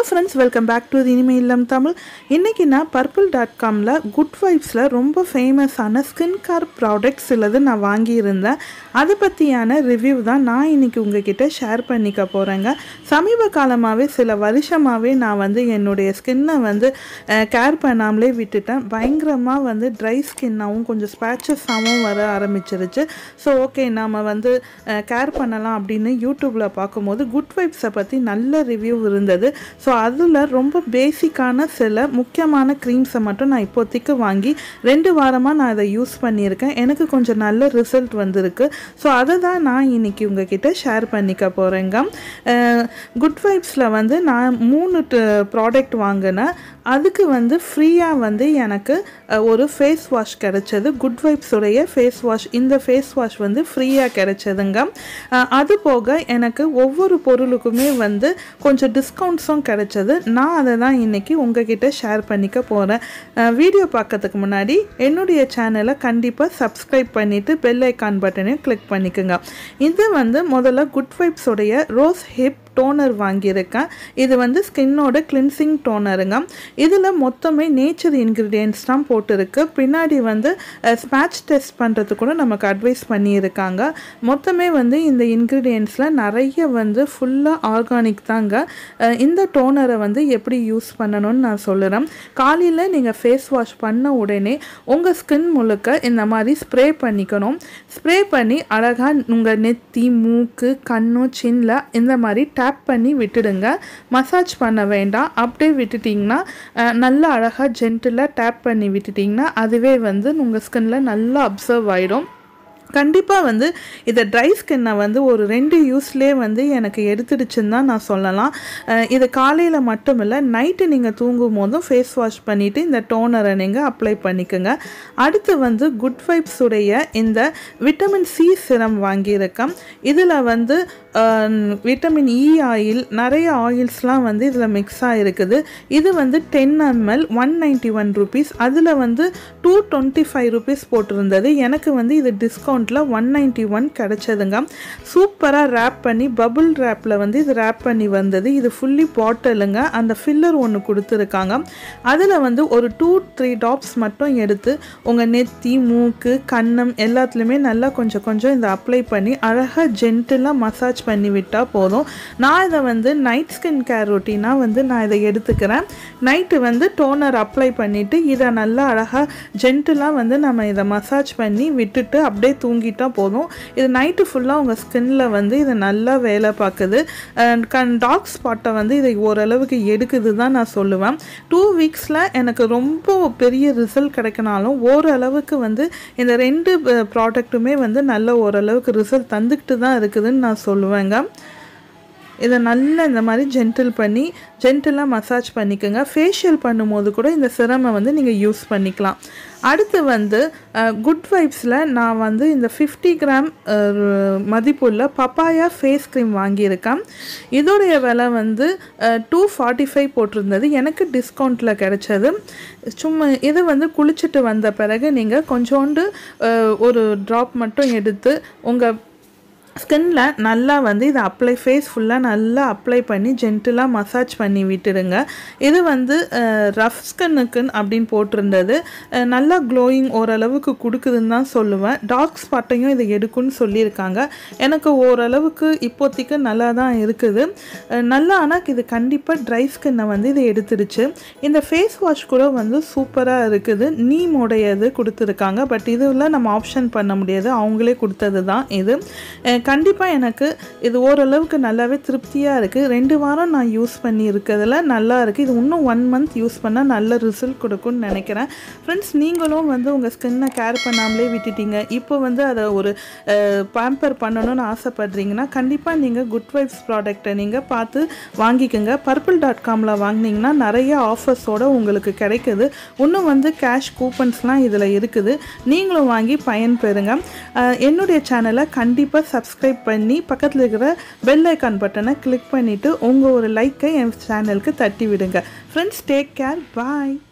friends welcome back to இனிமை இல்லம் தமிழ் இன்றைக்கி நான் பர்பிள் டாட் காமில் குட் வைப்ஸில் ரொம்ப ஃபேமஸான ஸ்கின் கேர் ப்ராடக்ட்ஸ் சிலது நான் வாங்கியிருந்தேன் அதை பற்றியான ரிவ்யூ தான் நான் இன்றைக்கி உங்ககிட்ட ஷேர் பண்ணிக்க போகிறேங்க சமீப காலமாகவே சில வருஷமாகவே நான் வந்து என்னுடைய ஸ்கின்னை வந்து கேர் பண்ணாமலே விட்டுட்டேன் பயங்கரமாக வந்து ட்ரை ஸ்கின்னாகவும் கொஞ்சம் ஸ்பேச்சஸாகவும் வர ஆரம்பிச்சிருச்சு ஸோ ஓகே நாம் வந்து கேர் பண்ணலாம் அப்படின்னு யூடியூப்பில் பார்க்கும்போது குட் வைப்ஸை பற்றி நல்ல ரிவ்யூ இருந்தது ஸோ அதில் ரொம்ப பேசிக்கான சில முக்கியமான க்ரீம்ஸை மட்டும் நான் இப்போதைக்கு வாங்கி ரெண்டு வாரமாக நான் அதை யூஸ் பண்ணியிருக்கேன் எனக்கு கொஞ்சம் நல்ல ரிசல்ட் வந்திருக்கு ஸோ அதை தான் நான் இன்னைக்கு உங்ககிட்ட ஷேர் பண்ணிக்க போகிறேங்க குட் வைப்ஸில் வந்து நான் மூணு ப்ராடக்ட் வாங்கினேன் அதுக்கு வந்து ஃப்ரீயாக வந்து எனக்கு அஹ், ஒரு ஃபேஸ் வாஷ் கிடைச்சது குட் வைப்ஸுடைய ஃபேஸ் வாஷ் இந்த ஃபேஸ் வாஷ் வந்து ஃப்ரீயாக கிடைச்சதுங்க அஹ், அது போக எனக்கு ஒவ்வொரு பொருளுக்குமே வந்து கொஞ்சம் டிஸ்கவுண்ட்ஸும் கிடைச்சது நான் அதை தான் இன்றைக்கி உங்ககிட்ட ஷேர் பண்ணிக்க போகிறேன் வீடியோ பார்க்கறதுக்கு முன்னாடி என்னுடைய சேனலை கண்டிப்பாக சப்ஸ்கிரைப் பண்ணிவிட்டு பெல் ஐக்கான் பட்டனையும் கிளிக் பண்ணிக்கோங்க இது வந்து முதல்ல குட் வைப்ஸுடைய ரோஸ் ஹிப் டோனர் வாங்கியிருக்கேன் இது வந்து ஸ்கின்னோட கிளின்சிங் டோனருங்க இதில் மொத்தமே நேச்சர் இன்க்ரீடியன்ட்ஸ் தான் போட்டிருக்கு பின்னாடி வந்து ஸ்பேட்ச் டெஸ்ட் பண்ணுறது கூட நமக்கு அட்வைஸ் பண்ணியிருக்காங்க மொத்தமே வந்து இந்த இன்க்ரீடியன்ட்ஸில் நிறைய வந்து ஃபுல்லாக ஆர்கானிக் தாங்க அஹ் இந்த டோனரை வந்து எப்படி யூஸ் பண்ணணும்னு நான் சொல்லுறேன் காலையில் நீங்கள் ஃபேஸ் வாஷ் பண்ண உடனே உங்கள் ஸ்கின் முழுக்க இந்த மாதிரி ஸ்ப்ரே பண்ணிக்கணும் ஸ்ப்ரே பண்ணி அழகாக உங்கள் நெத்தி மூக்கு கண்ணு சின்னில் இந்த மாதிரி டேப் பண்ணி விட்டுடுங்க மசாஜ் பண்ண வேண்டாம் அப்படியே விட்டுட்டிங்கன்னா அஹ், நல்லா அழகாக ஜென்டிலாக டேப் பண்ணி விட்டுட்டிங்கன்னா அதுவே வந்து உங்கள் ஸ்கின்ல நல்லா அப்சர்வ் ஆகிடும் கண்டிப்பாக வந்து இதை ட்ரை ஸ்கின்னை வந்து ஒரு ரெண்டு யூஸ்லேயே வந்து எனக்கு எடுத்துடுச்சுன்னு தான் நான் சொல்லலாம் அஹ் இது காலையில் மட்டும் இல்லை நைட்டு நீங்கள் தூங்கும் போதும் ஃபேஸ் வாஷ் பண்ணிவிட்டு இந்த டோனரை நீங்கள் அப்ளை பண்ணிக்கோங்க அடுத்து வந்து குட் வைப்ஸ் உடைய இந்த விட்டமின் சி சிரம் வாங்கியிருக்கேன் இதில் வந்து விட்டமின் இ ஆயில் நிறைய ஆயில்ஸ்லாம் வந்து இதில் மிக்ஸ் ஆகிருக்குது இது வந்து ten ML one ninety one rupees அதில் வந்து டூ டுவெண்ட்டி ஃபைவ் ருபீஸ் போட்டிருந்தது எனக்கு வந்து இது டிஸ்கவுண்ட்டில் ஒன் நைன்ட்டி ஒன் கிடச்சதுங்க சூப்பராக ரேப் பண்ணி பபுள் ரேப்பில் வந்து இது ரேப் பண்ணி வந்தது இது ஃபுல்லி பாட்டிலுங்க அந்த ஃபில்லர் ஒன்று கொடுத்துருக்காங்க அதில் வந்து ஒரு டூ த்ரீ டாப்ஸ் மட்டும் எடுத்து உங்கள் நெத்தி மூக்கு கன்னம் எல்லாத்துலேயுமே நல்லா கொஞ்சம் கொஞ்சம் இதை அப்ளை பண்ணி அழகாக ஜென்டிலாக மசாஜ் பண்ணி விட்டால் போதும் நான் இதை வந்து நைட் ஸ்கின் கேர் ரொட்டீனாக வந்து நான் இதை எடுத்துக்கிறேன் நைட்டு வந்து டோனர் அப்ளை பண்ணிவிட்டு இதை நல்லா அழகாக ஜென்டிலாக வந்து நம்ம இதை மசாஜ் பண்ணி விட்டுட்டு அப்படியே தூங்கிட்டா போதும் இது நைட்டு ஃபுல்லாக உங்கள் ஸ்கின்ல வந்து இது நல்லா வேலை பார்க்குது அண்ட் கண் டார்க் ஸ்பாட்டை வந்து இதை ஓரளவுக்கு எடுக்குது தான் நான் சொல்லுவேன் டூ வீக்ஸில் எனக்கு ரொம்ப பெரிய ரிசல்ட் கிடைக்கினாலும் ஓரளவுக்கு வந்து இந்த ரெண்டு ப்ராடக்ட்டுமே வந்து நல்ல ஓரளவுக்கு ரிசல்ட் தந்துக்கிட்டு தான் இருக்குதுன்னு நான் சொல்லுவேங்க இதை நல்லா இந்த மாதிரி ஜென்டில் பண்ணி ஜென்டிலாக மசாஜ் பண்ணிக்கோங்க ஃபேஷியல் பண்ணும்போது கூட இந்த சிரமை வந்து நீங்கள் யூஸ் பண்ணிக்கலாம் அடுத்து வந்து குட் வைப்ஸில் நான் வந்து இந்த ஃபிஃப்டி கிராம் மதிப்புள்ள பப்பாயா ஃபேஸ் க்ரீம் வாங்கியிருக்கேன் இதோடைய விலை வந்து டூ ஃபார்ட்டி ஃபைவ் போட்டிருந்தது எனக்கு டிஸ்கவுண்ட்டில் கிடைச்சது சும்மா இது வந்து குளிச்சுட்டு வந்த பிறகு நீங்கள் கொஞ்சோண்டு அஹ், ஒரு ட்ராப் மட்டும் எடுத்து உங்கள் ஸ்கின்ல நல்லா வந்து இதை அப்ளை ஃபேஸ் ஃபுல்லாக நல்லா அப்ளை பண்ணி ஜென்டிலாக மசாஜ் பண்ணி விட்டுடுங்க இது வந்து ரஃப் ஸ்கின்னுக்கு அப்படின்னு போட்டிருந்தது அஹ், நல்லா க்ளோயிங் ஓரளவுக்கு கொடுக்குதுன்னு தான் சொல்லுவேன் டார்க் ஸ்பாட்டையும் இதை எடுக்குன்னு சொல்லியிருக்காங்க எனக்கு ஓரளவுக்கு இப்போதைக்கு நல்லா தான் இருக்குது அஹ், நல்லா ஆனால் இது கண்டிப்பாக ட்ரை ஸ்கின்னை வந்து இது எடுத்துடுச்சு இந்த ஃபேஸ் வாஷ் கூட வந்து சூப்பராக இருக்குது நீமோடையது கொடுத்துருக்காங்க பட் இதில் நம்ம ஆப்ஷன் பண்ண முடியாது அவங்களே கொடுத்தது தான் இது கண்டிப்பாக எனக்கு இது ஓரளவுக்கு நல்லாவே திருப்தியாக இருக்குது ரெண்டு வாரம் நான் யூஸ் பண்ணி இருக்கிறதுல நல்லா இருக்குது இது இன்னும் ஒன் மந்த் யூஸ் பண்ணால் நல்ல ரிசல்ட் கொடுக்கும்னு நினைக்கிறேன் ஃப்ரெண்ட்ஸ் நீங்களும் வந்து உங்கள் ஸ்கின்னை கேர் பண்ணாமலே விட்டுட்டீங்க இப்போ வந்து அதை ஒரு பேம்பர் பண்ணணும்னு ஆசைப்படுறீங்கன்னா கண்டிப்பாக நீங்கள் குட் வைப்ஸ் ப்ராடக்ட்டை நீங்கள் பார்த்து வாங்கிக்கோங்க பர்பிள் டாட் காமில் வாங்கினீங்கன்னா நிறைய ஆஃபர்ஸோட உங்களுக்கு கிடைக்குது இன்னும் வந்து கேஷ் கூப்பன்ஸ்லாம் இதில் இருக்குது நீங்களும் வாங்கி பயன்பெறுங்க அஹ், என்னுடைய சேனலை கண்டிப்பாக சப்ஸ்கிரைப் பண்ணி பக்கத்தில் இருக்கிற பெல் ஐக்கான் பட்டனை கிளிக் பண்ணிவிட்டு உங்கள் ஒரு லைக்கை என் சேனலுக்கு தட்டி விடுங்க ஃப்ரெண்ட்ஸ் டேக் கேர் பாய்